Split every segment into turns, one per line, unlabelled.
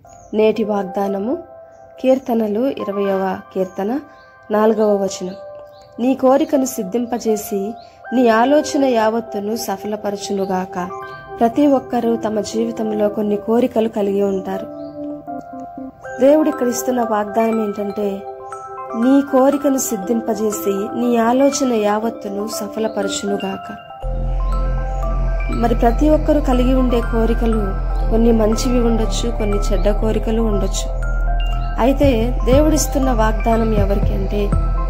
నేటి వాగ్దానము కీర్తనలు ఇరవయవ కీర్తన నాలుగవ వచనం నీ కోరికను సిద్ధింపజేసి నీ ఆలోచన యావత్తును సఫలపరచునుగాక ప్రతి ఒక్కరూ తమ జీవితంలో కొన్ని కోరికలు కలిగి ఉంటారు దేవుడు ఇక్కడ ఇస్తున్న వాగ్దానం ఏంటంటే నీ కోరికను సిద్ధింపజేసి నీ ఆలోచన యావత్తును సఫలపరచునుగాక మరి ప్రతి ఒక్కరూ కలిగి ఉండే కోరికలు కొన్ని మంచివి ఉండొచ్చు కొన్ని చెడ్డ కోరికలు ఉండొచ్చు అయితే దేవుడిస్తున్న వాగ్దానం ఎవరికి అంటే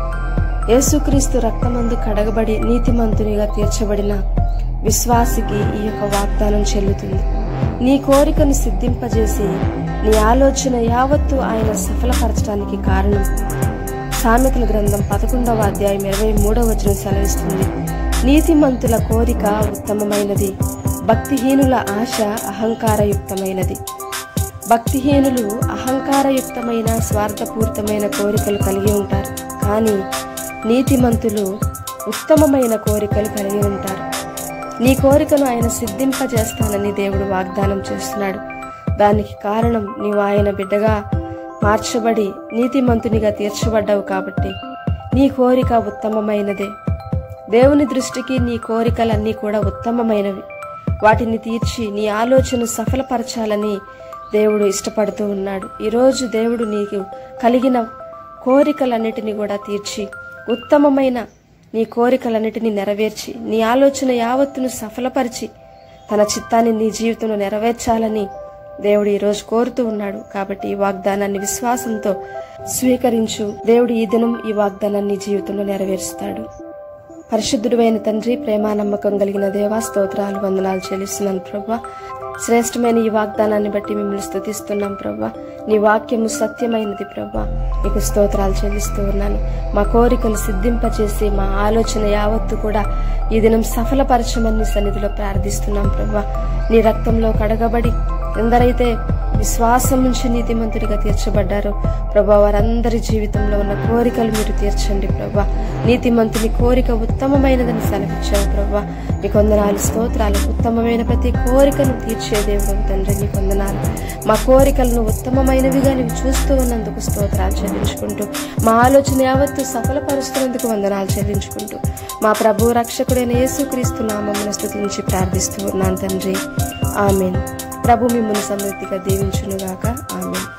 యేసుక్రీస్తు రక్తమందు కడగబడి నీతిమంతునిగా తీర్చబడిన విశ్వాసికి ఈ యొక్క వాగ్దానం చెల్లుతుంది నీ కోరికను సిద్ధింపజేసి నీ ఆలోచన యావత్తు ఆయన సఫలపరచడానికి కారణం సామెతల గ్రంథం పదకొండవ అధ్యాయం ఇరవై మూడవ వచనం సెలవిస్తుంది నీతిమంతుల కోరిక ఉత్తమమైనది భక్తిహీనుల ఆశ అహంకారయుక్తమైనది భక్తిహీనులు అహంకారయుక్తమైన స్వార్థపూరితమైన కోరికలు కలిగి ఉంటారు కానీ నీతిమంతులు ఉత్తమమైన కోరికలు కలిగి ఉంటారు నీ కోరికను ఆయన సిద్ధింపజేస్తానని దేవుడు వాగ్దానం చేస్తున్నాడు దానికి కారణం నీవు ఆయన బిడ్డగా మార్చబడి నీతిమంతునిగా తీర్చబడ్డావు కాబట్టి నీ కోరిక ఉత్తమమైనదే దేవుని దృష్టికి నీ కోరికలన్నీ కూడా ఉత్తమమైనవి వాటిని తీర్చి నీ ఆలోచన సఫలపరచాలని దేవుడు ఇష్టపడుతూ ఉన్నాడు ఈరోజు దేవుడు నీకు కలిగిన కోరికలన్నిటిని కూడా తీర్చి ఉత్తమమైన నీ కోరికలన్నిటిని నెరవేర్చి నీ ఆలోచన యావత్తును సఫలపరిచి తన చిత్తాన్ని నీ జీవితంలో నెరవేర్చాలని దేవుడు ఈరోజు కోరుతూ ఉన్నాడు కాబట్టి ఈ వాగ్దానాన్ని విశ్వాసంతో స్వీకరించు దేవుడు ఈ దినం ఈ వాగ్దానాన్ని నీ జీవితంలో నెరవేరుస్తాడు పరిశుద్ధుడైన తండ్రి ప్రేమ నమ్మకం కలిగిన దేవా స్తోత్రాలు వందనాలు చెల్లిస్తున్నాను ప్రభా శ్రేష్టమైన ఈ వాగ్దానాన్ని బట్టి మిమ్మల్ని స్తుతిస్తున్నాం ప్రభా నీ వాక్యము సత్యమైనది ప్రభా నీకు స్తోత్రాలు చెల్లిస్తూ ఉన్నాను మా కోరికలు సిద్ధింపచేసి మా ఆలోచన యావత్తు కూడా ఈ దినం సఫలపరచమని నీ సన్నిధిలో ప్రార్థిస్తున్నాం ప్రభా నీ రక్తంలో కడగబడి ఎందరైతే విశ్వాసం నుంచి నీతిమంతుడిగా తీర్చబడ్డారో ప్రభా వారందరి జీవితంలో ఉన్న కోరికలు మీరు తీర్చండి ప్రభా నీతిమంతుని కోరిక ఉత్తమమైనదని సెలవిచ్చావు ప్రభా నీ కొందనాలు స్తోత్రాలు ఉత్తమమైన ప్రతి కోరికను తీర్చే దేవుడు తండ్రి నీ కొందనాలు మా కోరికలను ఉత్తమమైనవిగా నీవు చూస్తూ ఉన్నందుకు స్తోత్రాలు చెల్లించుకుంటూ మా ఆలోచన యావత్తు సఫలపరుస్తున్నందుకు వందనాలు చెల్లించుకుంటూ మా ప్రభు రక్షకుడైన యేసుక్రీస్తు నామమును స్తుతించి ప్రార్థిస్తూ ఉన్నాను తండ్రి ఆమెన్ ప్రభు మిమ్మల్ని సమృద్ధిగా దీవించునుగాక ఆమెన్